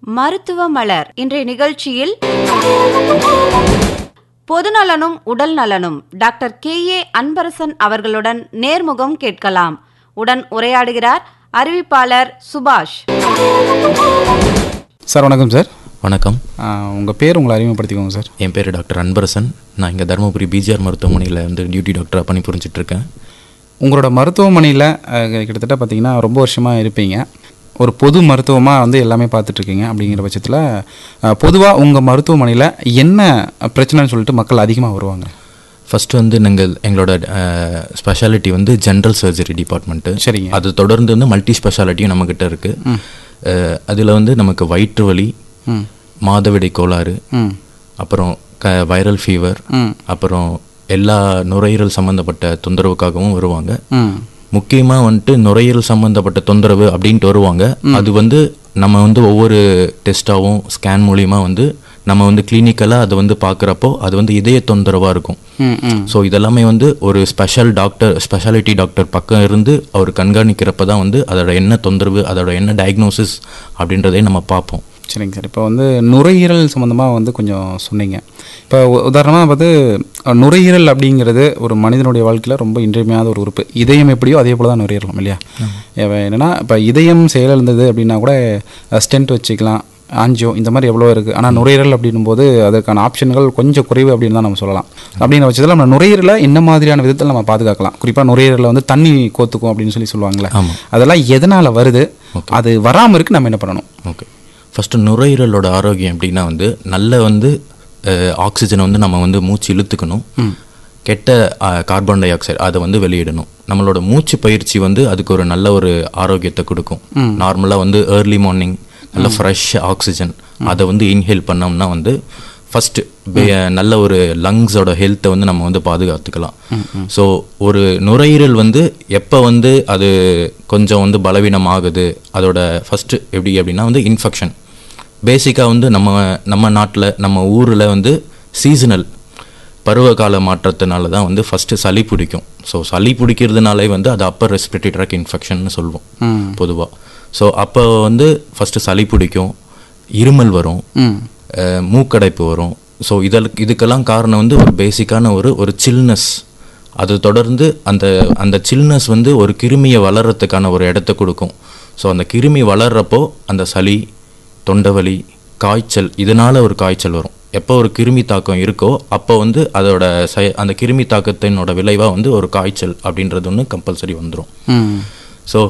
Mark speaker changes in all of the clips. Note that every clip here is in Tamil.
Speaker 1: மருத்துவ மலர் இன்றைய நிகழ்ச்சியில் பொதுநலனும் உடல் நலனும் டாக்டர் கே ஏ அன்பரசன் அவர்களுடன் நேர்முகம் கேட்கலாம் உடன் உரையாடுகிறார் அறிவிப்பாளர் சுபாஷ்
Speaker 2: சார் வணக்கம் சார்
Speaker 3: வணக்கம்
Speaker 2: உங்கள் பேர் உங்களை அறிமுகப்படுத்திக்கோங்க சார்
Speaker 3: என் பேர் டாக்டர் அன்பரசன் நான் இங்கே தருமபுரி பிஜிஆர் மருத்துவமனையில் வந்து டியூட்டி டாக்டராக பணி புரிஞ்சிட்ருக்கேன்
Speaker 2: உங்களோட மருத்துவமனையில் கிட்டத்தட்ட பார்த்தீங்கன்னா ரொம்ப வருஷமாக இருப்பீங்க ஒரு பொது மருத்துவமாக வந்து எல்லாமே பார்த்துட்ருக்கீங்க அப்படிங்கிற பட்சத்தில் பொதுவாக உங்கள் மருத்துவமனையில் என்ன பிரச்சனைன்னு சொல்லிட்டு மக்கள் அதிகமாக வருவாங்க
Speaker 3: ஃபஸ்ட்டு வந்து நாங்கள் எங்களோட ஸ்பெஷாலிட்டி வந்து ஜென்ரல் சர்ஜரி டிபார்ட்மெண்ட்டு
Speaker 2: சரிங்க.
Speaker 3: அது தொடர்ந்து வந்து மல்டி ஸ்பெஷாலிட்டியும் நம்மக்கிட்ட இருக்குது அதில் வந்து நமக்கு வயிற்று வலி
Speaker 2: ம்
Speaker 3: மாதவிடை கோளாறு
Speaker 2: ம்
Speaker 3: அப்புறம் க வைரல் ஃபீவர்
Speaker 2: ம்
Speaker 3: அப்புறம் எல்லா நுரையீரல் சம்மந்தப்பட்ட தொந்தரவுக்காகவும் வருவாங்க
Speaker 2: ம்
Speaker 3: முக்கியமாக வந்துட்டு நுரையீரல் சம்மந்தப்பட்ட தொந்தரவு அப்படின்ட்டு வருவாங்க அது வந்து நம்ம வந்து ஒவ்வொரு டெஸ்ட்டாகவும் ஸ்கேன் மூலியமா வந்து நம்ம வந்து கிளினிக்கலாக அதை வந்து பார்க்குறப்போ அது வந்து இதய தொந்தரவாக இருக்கும்
Speaker 2: ம் ம்
Speaker 3: ஸோ இதெல்லாமே வந்து ஒரு ஸ்பெஷல் டாக்டர் ஸ்பெஷாலிட்டி டாக்டர் பக்கம் இருந்து அவர் கண்காணிக்கிறப்ப தான் வந்து அதோட என்ன தொந்தரவு அதோட என்ன டயக்னோசிஸ் அப்படின்றதையும் நம்ம பார்ப்போம்
Speaker 2: சரிங்க சார் இப்போ வந்து நுரையீரல் சம்மந்தமாக வந்து கொஞ்சம் சொன்னீங்க இப்போ உதாரணமாக பார்த்து அஹ், நுரையீரல் அப்படிங்கிறது ஒரு மனிதனுடைய வாழ்க்கையில் ரொம்ப இன்றியமையாத ஒரு உறுப்பு இதயம் எப்படியோ அதே போல் தான் நுரையீரலும் இல்லையா இவ என்னன்னா இப்போ இதயம் செயலிழந்தது அப்படின்னா கூட ஸ்டென்ட் வச்சுக்கலாம் ஆஞ்சியோ இந்த மாதிரி எவ்வளோ இருக்குது ஆனால் நுரையீரல் அப்படின்னும் போது அதற்கான ஆப்ஷன்கள் கொஞ்சம் குறைவு அப்படின்னு தான் நம்ம சொல்லலாம் அப்படிங்கிற பட்சத்தில் நம்ம நுரையீரலை என்ன மாதிரியான விதத்தில் நம்ம பாதுகாக்கலாம் குறிப்பாக நுரையீரலில் வந்து தண்ணி கோத்துக்கும் அப்படின்னு சொல்லி சொல்லுவாங்கள்ல
Speaker 3: ஆமாம்
Speaker 2: அதெல்லாம் எதனால் வருது அது வராமல் இருக்கு நம்ம என்ன பண்ணணும்
Speaker 3: ஓகே ஃபஸ்ட்டு நுரையீரலோட ஆரோக்கியம் எப்படின்னா வந்து நல்ல வந்து ஆக்சிஜனை வந்து நம்ம வந்து மூச்சு இழுத்துக்கணும் கெட்ட கார்பன் டை ஆக்சைடு அதை வந்து வெளியிடணும் நம்மளோட மூச்சு பயிற்சி வந்து அதுக்கு ஒரு நல்ல ஒரு ஆரோக்கியத்தை கொடுக்கும் நார்மலாக வந்து ஏர்லி மார்னிங் நல்ல ஃப்ரெஷ் ஆக்சிஜன் அதை வந்து இன்ஹேல் பண்ணோம்னா வந்து ஃபஸ்ட்டு நல்ல ஒரு லங்ஸோட ஹெல்த்தை வந்து நம்ம வந்து பாதுகாத்துக்கலாம் ஸோ ஒரு நுரையீரல் வந்து எப்போ வந்து அது கொஞ்சம் வந்து பலவீனம் ஆகுது அதோட ஃபஸ்ட்டு எப்படி அப்படின்னா வந்து இன்ஃபெக்ஷன் பேசிக்காக வந்து நம்ம நம்ம நாட்டில் நம்ம ஊரில் வந்து சீசனல் பருவகால மாற்றத்தினால தான் வந்து ஃபஸ்ட்டு சளி பிடிக்கும் ஸோ சளி பிடிக்கிறதுனாலே வந்து அது அப்பர் ரெஸ்பிரேட்டரி ட்ராக் இன்ஃபெக்ஷன்னு சொல்லுவோம் பொதுவாக ஸோ அப்போ வந்து ஃபஸ்ட்டு சளி பிடிக்கும் இருமல் வரும்
Speaker 2: ம்
Speaker 3: அஹ் மூக்கடைப்பு வரும் ஸோ இதில் இதுக்கெல்லாம் காரணம் வந்து ஒரு பேசிக்கான ஒரு ஒரு சில்னஸ் அது தொடர்ந்து அந்த அந்த சில்னஸ் வந்து ஒரு கிருமியை வளர்கிறதுக்கான ஒரு இடத்த கொடுக்கும் ஸோ அந்த கிருமி வளர்றப்போ அந்த சளி தொண்டைவலி காய்ச்சல் இதனால் ஒரு காய்ச்சல் வரும் எப்போ ஒரு கிருமி தாக்கம் இருக்கோ அப்போ வந்து அதோட ச அந்த கிருமி தாக்கத்தினோட விளைவாக வந்து ஒரு காய்ச்சல் அப்படின்றது ஒன்று கம்பல்சரி வந்துடும்
Speaker 2: ம்
Speaker 3: ஸோ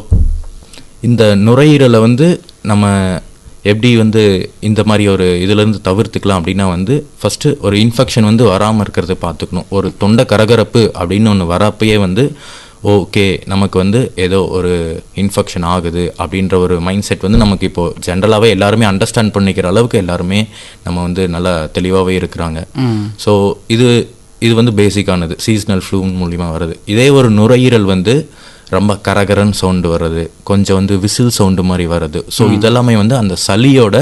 Speaker 3: இந்த நுரையீரலை வந்து நம்ம எப்படி வந்து இந்த மாதிரி ஒரு இதுலேருந்து தவிர்த்துக்கலாம் அப்படின்னா வந்து ஃபஸ்ட்டு ஒரு இன்ஃபெக்ஷன் வந்து வராமல் இருக்கிறத பார்த்துக்கணும் ஒரு தொண்டை கரகரப்பு அப்படின்னு ஒன்று வரப்பயே வந்து ஓகே நமக்கு வந்து ஏதோ ஒரு இன்ஃபெக்ஷன் ஆகுது அப்படின்ற ஒரு மைண்ட் செட் வந்து நமக்கு இப்போது ஜென்ரலாகவே எல்லாருமே அண்டர்ஸ்டாண்ட் பண்ணிக்கிற அளவுக்கு எல்லாருமே நம்ம வந்து நல்லா தெளிவாகவே இருக்கிறாங்க ஸோ இது இது வந்து பேசிக்கானது சீஸ்னல் ஃப்ளூ மூலிமா வருது இதே ஒரு நுரையீரல் வந்து ரொம்ப கரகரன் சவுண்டு வர்றது கொஞ்சம் வந்து விசில் சவுண்டு மாதிரி வர்றது ஸோ இதெல்லாமே வந்து அந்த சளியோட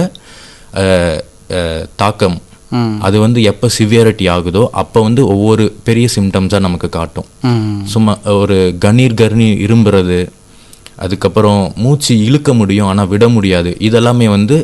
Speaker 3: அஹ், அஹ், தாக்கம் அது வந்து எப்போ சிவியாரிட்டி ஆகுதோ அப்போ வந்து ஒவ்வொரு பெரிய சிம்டம்ஸாக நமக்கு காட்டும்
Speaker 2: ம்
Speaker 3: சும்மா ஒரு கணீர் கர்ணி இரும்புறது அதுக்கப்புறம் மூச்சு இழுக்க முடியும் ஆனால் விட முடியாது இதெல்லாமே வந்து